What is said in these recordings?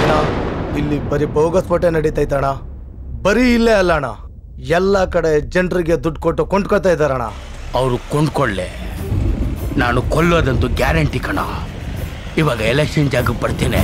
ಅಣ್ಣ ಇಲ್ಲಿ ಬರೀ ಬೋಗಸ್ಫೋಟೆ ನಡೀತೈತಣ್ಣ ಬರೀ ಇಲ್ಲೇ ಅಲ್ಲ ಅಣ್ಣ ಎಲ್ಲ ಕಡೆ ಜನರಿಗೆ ದುಡ್ಡು ಕೊಟ್ಟು ಕೊಂಡ್ಕೊತಾ ಇದ್ದಾರಣ್ಣ ಅವರು ಕೊಂಡ್ಕೊಳ್ಳೆ ನಾನು ಕೊಲ್ಲೋದಂತೂ ಗ್ಯಾರಂಟಿ ಕಣ ಇವಾಗ ಎಲೆಕ್ಷನ್ ಜಾಗಕ್ಕೆ ಬರ್ತೀನಿ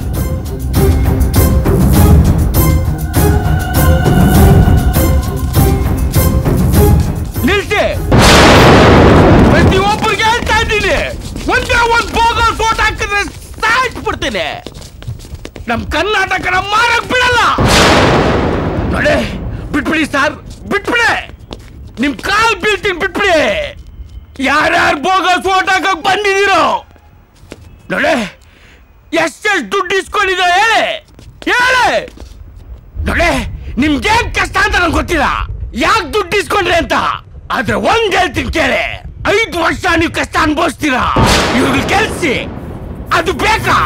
ನಿಲ್ಸಿ ಪ್ರತಿಯೊಬ್ಬರಿಗೆ ಹೇಳ್ತಾ ಇದ್ದೀನಿ ಒಂದೇ ಒಂದು ಬೋಗಲ್ ಫೋಟೋ ಹಾಕಿದ್ರೆ ಸಾಯಿಸ್ಬಿಡ್ತೀನಿ ನಮ್ ಕರ್ನಾಟಕನ ಮಾರಕ್ ಬಿಡಲ್ಲ ನೋಡಿ ಬಿಟ್ಬಿಡಿ ಸರ್ ಬಿಟ್ಬಿಡಿ ನಿಮ್ ಕಾಲ್ ಬೀಳ್ತೀನಿ ಬಿಟ್ಬಿಡಿ ಯಾರ್ಯಾರು ಬೋಗಸ್ ಫೋಟೋ ಹಾಕಕ್ ಬಂದಿದ್ದೀರೋ ನೋಡಿ ಎಷ್ಟೆಷ್ಟು ದುಡ್ಡು ಇಸ್ಕೊಂಡಿದ್ದ ಹೇಳಿ ಹೇಳಿ ನೋಡಿ ನಿಮ್ಗೆ ಏನ್ ಕಷ್ಟ ಅಂತ ನಂಗೆ ಗೊತ್ತಿಲ್ಲ ಯಾಕೆ ದುಡ್ಡು ಇಸ್ಕೊಂಡ್ರಿ ಅಂತ ಆದ್ರೆ ಒಂದ್ ಹೇಳ್ತೀನಿ ಕೇಳಿ ಐದು ವರ್ಷ ನೀವು ಕಷ್ಟ ಅನುಭವಿಸ್ತೀರಾ ಇವ್ರಿಗೆ ಕೆಲ್ಸಿ ಅದು ಬೇಕಾ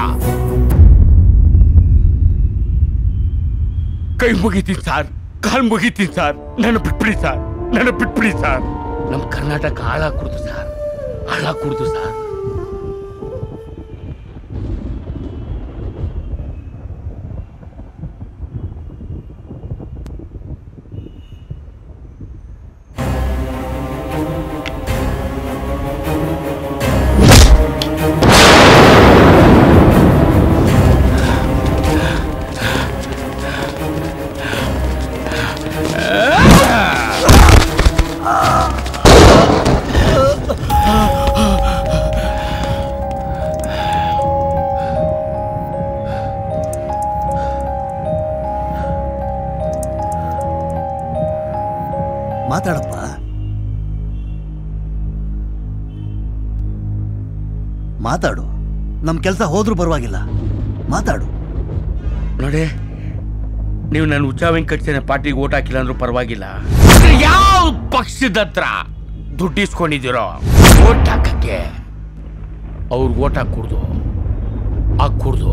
ಕೈ ಮುಗಿತೀನಿ ಸರ್ ಕಾಲ್ ಮುಗಿತೀನಿ ಸರ್ ನನ್ನ ಬಿಟ್ಬಿಡಿ ಸರ್ ನನ್ನ ಬಿಟ್ಬಿಡಿ ಸರ್ ನಮ್ಮ ಕರ್ನಾಟಕ ಹಾಳಾಗ್ ಕುಡ್ದು ಸರ್ ಹಾಳಾಗ್ ಕುಡ್ದು ಸರ್ ಮಾತಾಡಪ್ಪ ಮಾತಾಡು ನಮ್ ಕೆಲಸ ಹೋದ್ರೂ ಪರವಾಗಿಲ್ಲ ಮಾತಾಡು ನೋಡಿ ನೀವು ನನ್ನ ಉಚ್ಚಾ ವೆಂಕಟೇಶನ ಪಾರ್ಟಿಗೆ ಓಟ್ ಹಾಕಿಲ್ಲ ಅಂದ್ರೂ ಪರವಾಗಿಲ್ಲ ಯಾವ ಪಕ್ಷದ ಹತ್ರ ದುಡ್ಡು ಇಸ್ಕೊಂಡಿದ್ದೀರೋ ಓಟ್ ಹಾಕಕ್ಕೆ ಅವ್ರಿಗೆ ಓಟ್ ಹಾಕೂಡ್ದು ಹಾಕೂಡ್ದು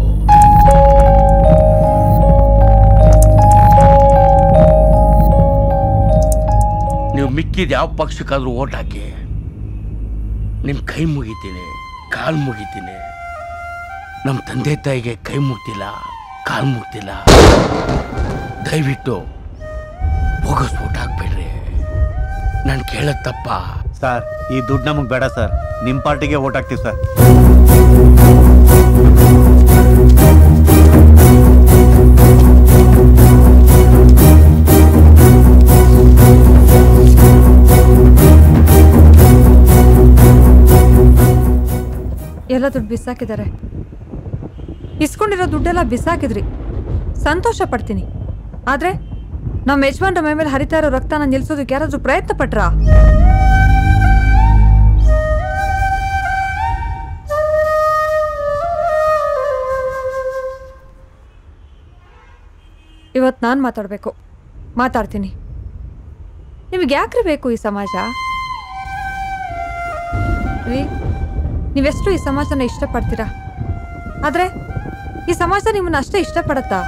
ನೀವು ಮಿಕ್ಕಿದ ಯಾವ ಪಕ್ಷಕ್ಕಾದ್ರೂ ಓಟ್ ಹಾಕಿ ನಿಮ್ ಕೈ ಮುಗಿತೀನಿ ಕಾಲ್ ಮುಗಿತೀನಿ ನಮ್ಮ ತಂದೆ ತಾಯಿಗೆ ಕೈ ಮುಗ್ತಿಲ್ಲ ಕಾಲ್ ಮುಗ್ತಿಲ್ಲ ದಯವಿಟ್ಟು ಹೋಗಿಸ್ಬಿಟ್ಟು ಹಾಕ್ಬೇಡ್ರಿ ನಾನು ಕೇಳದ್ ತಪ್ಪ ಸರ್ ಈ ದುಡ್ಡು ನಮಗ್ ಬೇಡ ಸರ್ ನಿಮ್ ಪಾರ್ಟಿಗೆ ಓಟ್ ಹಾಕ್ತೀವಿ ಸರ್ ಎಲ್ಲ ದುಡ್ಡು ಬಿಸಾಕಿದ್ದಾರೆ ಇಸ್ಕೊಂಡಿರೋ ದುಡ್ಡೆಲ್ಲ ಬಿಸಾಕಿದ್ರಿ ಸಂತೋಷ ಪಡ್ತೀನಿ ಆದ್ರೆ ನಮ್ಮ ಯಜಮಾನ್ರ ಮೈ ಮೇಲೆ ಹರಿತಾ ಇರೋ ರಕ್ತನ ನಿಲ್ಸೋದಕ್ಕೆ ಯಾರಾದ್ರೂ ಪ್ರಯತ್ನ ಪಟ್ರಾ ಇವತ್ತು ನಾನು ಮಾತಾಡಬೇಕು ಮಾತಾಡ್ತೀನಿ ನಿಮಗೆ ಯಾಕ್ರಿ ಬೇಕು ಈ ಸಮಾಜ ರೀ ನೀವೆಷ್ಟು ಈ ಸಮಾಜನ ಇಷ್ಟಪಡ್ತೀರಾ ಆದ್ರೆ ಈ ಸಮಾಜ ನಿಮ್ಮನ್ನ ಅಷ್ಟೇ ಇಷ್ಟಪಡತ್ತಾ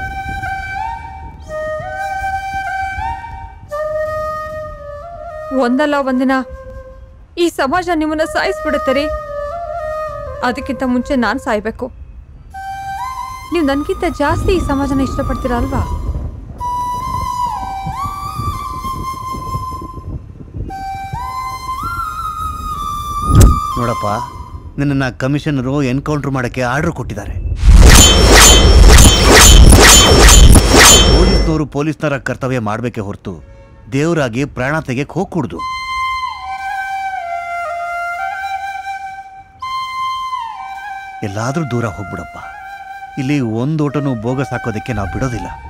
ಒಂದಲ್ಲ ಒಂದಿನ ಈ ಸಮಾಜ ನಿಮ್ಮನ್ನ ಸಾಯಿಸ್ಬಿಡುತ್ತೆ ರೀ ಅದಕ್ಕಿಂತ ಮುಂಚೆ ನಾನು ಸಾಯ್ಬೇಕು ನೀವು ನನಗಿಂತ ಜಾಸ್ತಿ ಈ ಸಮಾಜನ ಇಷ್ಟಪಡ್ತೀರಾ ಅಲ್ವಾ ನೋಡಪ್ಪ ನಿನ್ನ ಕಮಿಷನರು ಎನ್ಕೌಂಟರ್ ಮಾಡಕ್ಕೆ ಆರ್ಡರ್ ಕೊಟ್ಟಿದ್ದಾರೆ ಪೊಲೀಸ್ನವರು ಪೊಲೀಸ್ನರ ಕರ್ತವ್ಯ ಮಾಡಬೇಕೆ ಹೊರತು ದೇವರಾಗಿ ಪ್ರಾಣ ತೆಗೆಯಕ್ಕೆ ಹೋಗ್ಕೂಡ್ದು ಎಲ್ಲಾದ್ರೂ ದೂರ ಹೋಗ್ಬಿಡಪ್ಪ ಇಲ್ಲಿ ಒಂದು ಓಟನು ಬೋಗಸ್ ಹಾಕೋದಕ್ಕೆ ನಾವು ಬಿಡೋದಿಲ್ಲ